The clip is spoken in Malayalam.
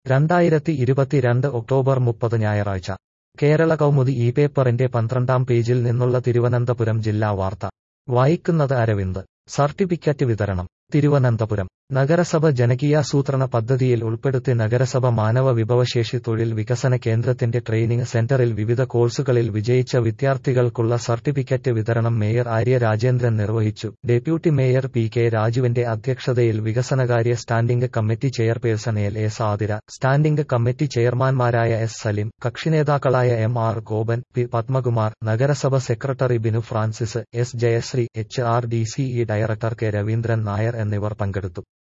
രണ്ടായിരത്തി ഇരുപത്തിരണ്ട് ഒക്ടോബർ മുപ്പത് ഞായറാഴ്ച കേരള കൗമുദി ഈ പേപ്പറിന്റെ പന്ത്രണ്ടാം പേജിൽ നിന്നുള്ള തിരുവനന്തപുരം ജില്ലാ വാർത്ത വായിക്കുന്നത് അരവിന്ദ് സർട്ടിഫിക്കറ്റ് വിതരണം തിരുവനന്തപുരം നഗരസഭ ജനകീയാസൂത്രണ പദ്ധതിയിൽ ഉൾപ്പെടുത്തി നഗരസഭ മാനവ വിഭവശേഷി തൊഴിൽ വികസന കേന്ദ്രത്തിന്റെ ട്രെയിനിംഗ് സെന്ററിൽ വിവിധ കോഴ്സുകളിൽ വിജയിച്ച വിദ്യാർത്ഥികൾക്കുള്ള സർട്ടിഫിക്കറ്റ് വിതരണം മേയർ ആര്യ രാജേന്ദ്രൻ നിർവഹിച്ചു ഡെപ്യൂട്ടി മേയർ പി കെ രാജുവിന്റെ അധ്യക്ഷതയിൽ വികസനകാര്യ standing committee chairperson L A Sadira standing committee ചെയർമാൻമാരായ എസ് സലിം കക്ഷിനേതാക്കളായ M R Gopan P Padmakumar നഗരസഭ secretary Binu Francis S Jayasree H R D C E director K Raveendran Nair എന്നിവർ പങ്കെടുത്തു